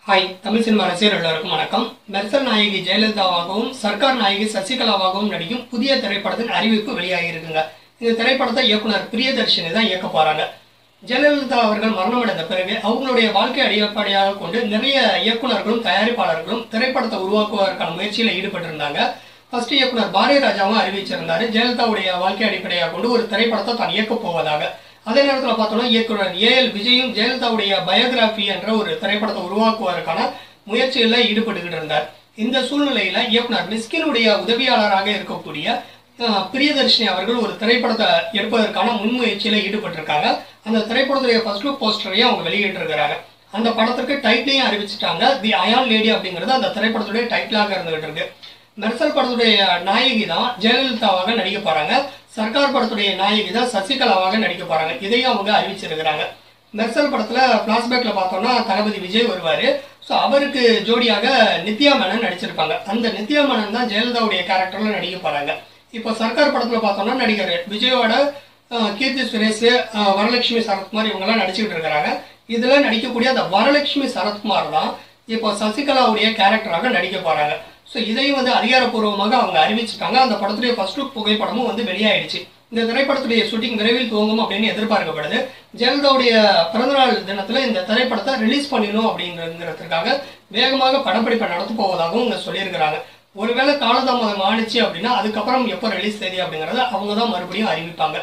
hi Tamil cinema ரசிகர் எல்லோருக்கும் வணக்கம் மெர்சல் நாயகி ஜெயலலிதாவாகவும் சர்க்கார் நாயகி சசிகலாவாகவும் நடிக்கும் புதிய திரைப்படத்தின் அறிவிப்பு வெளியாகி இருக்குங்க இந்த திரைப்படத்தை இயக்குனர் பிரியதர்ஷினி தான் இயக்க போறாங்க ஜெயலலிதா அவர்கள் மரணமடைந்த பிறகு அவங்களுடைய வாழ்க்கை அடிப்படையாக கொண்டு நிறைய இயக்குனர்களும் தயாரிப்பாளர்களும் திரைப்படத்தை உருவாக்குவதற்கான முயற்சியில் ஈடுபட்டிருந்தாங்க ஃபர்ஸ்ட் இயக்குனர் பாரதி ராஜாவும் அறிவிச்சிருந்தாரு ஜெயலலிதாவுடைய வாழ்க்கை அடிப்படையாக கொண்டு ஒரு திரைப்படத்தை தான் இயக்கப் போவதாக அதே நேரத்தில் பார்த்தோம்னா இயக்குனர் ஏஎல் விஜயும் ஜெயலலிதாவுடைய பயோகிராஃபி என்ற ஒரு திரைப்படத்தை உருவாக்குவதற்கான முயற்சிகளில் ஈடுபட்டுக்கிட்டு இருந்தார் இந்த சூழ்நிலையில இயக்குனர் மிஸ்கினுடைய உதவியாளராக இருக்கக்கூடிய அஹ், பிரியதர்ஷினி அவர்கள் ஒரு திரைப்படத்தை எடுப்பதற்கான முன்முயற்சியில் ஈடுபட்டிருக்காங்க அந்த திரைப்படத்துடைய ஃபர்ஸ்ட் லுக் போஸ்டரையும் அவங்க வெளியிட்டிருக்கிறாங்க அந்த படத்திற்கு டைட்டிலையும் அறிவிச்சிட்டாங்க தி அயான் லேடி அப்படிங்கிறது அந்த திரைப்படத்துடைய டைட்டிலாக இருந்துகிட்டு இருக்கு மெர்சல் படத்துடைய நாயகி தான் ஜெயலலிதாவாக நடிக்க போறாங்க சர்க்கார் படத்துடைய நாயகி தான் சசிகலாவாக நடிக்க போறாங்க இதையும் அவங்க அறிவிச்சிருக்கிறாங்க மெர்சல் படத்துல பிளாஷ்பேக்ல பார்த்தோம்னா தளபதி விஜய் வருவாரு ஸோ அவருக்கு ஜோடியாக நித்யா மேனன் நடிச்சிருப்பாங்க அந்த நித்யா மேனன் தான் ஜெயலலிதாவுடைய கேரக்டர்ல நடிக்க போறாங்க இப்போ சர்க்கார் படத்துல பார்த்தோம்னா நடிகர் விஜயோட அஹ், கீர்த்தி சுரேஷ் அஹ், வரலட்சுமி சரத்குமார் இவங்கெல்லாம் நடிச்சுக்கிட்டு இருக்கிறாங்க இதுல நடிக்கக்கூடிய அந்த வரலட்சுமி சரத்குமார் தான் இப்போ சசிகலாவுடைய கேரக்டராக நடிக்க போறாங்க ஸோ இதையும் வந்து அதிகாரப்பூர்வமாக அவங்க அறிவிச்சிட்டாங்க அந்த படத்துடைய ஃபர்ஸ்ட் லுக் புகைப்படமும் வந்து வெளியாயிடுச்சு இந்த திரைப்படத்துடைய ஷூட்டிங் விரைவில் துவங்கும் அப்படின்னு எதிர்பார்க்கப்படுது ஜெயலலிதாவுடைய பிறந்தநாள் தினத்துல இந்த திரைப்படத்தை ரிலீஸ் பண்ணிடணும் அப்படிங்கிறதுக்காக வேகமாக படப்பிடிப்பை நடத்த போவதாகவும் இங்க சொல்லியிருக்கிறாங்க ஒருவேளை காலதாமதம் ஆணிச்சு அப்படின்னா அதுக்கப்புறம் எப்போ ரிலீஸ் தேதி அப்படிங்கறத அவங்க தான் மறுபடியும் அறிவிப்பாங்க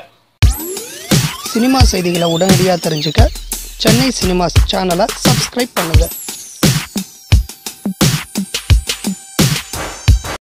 சினிமா செய்திகளை உடனடியாக தெரிஞ்சுக்க சென்னை சினிமாஸ் சேனலை சப்ஸ்கிரைப் பண்ணுங்கள்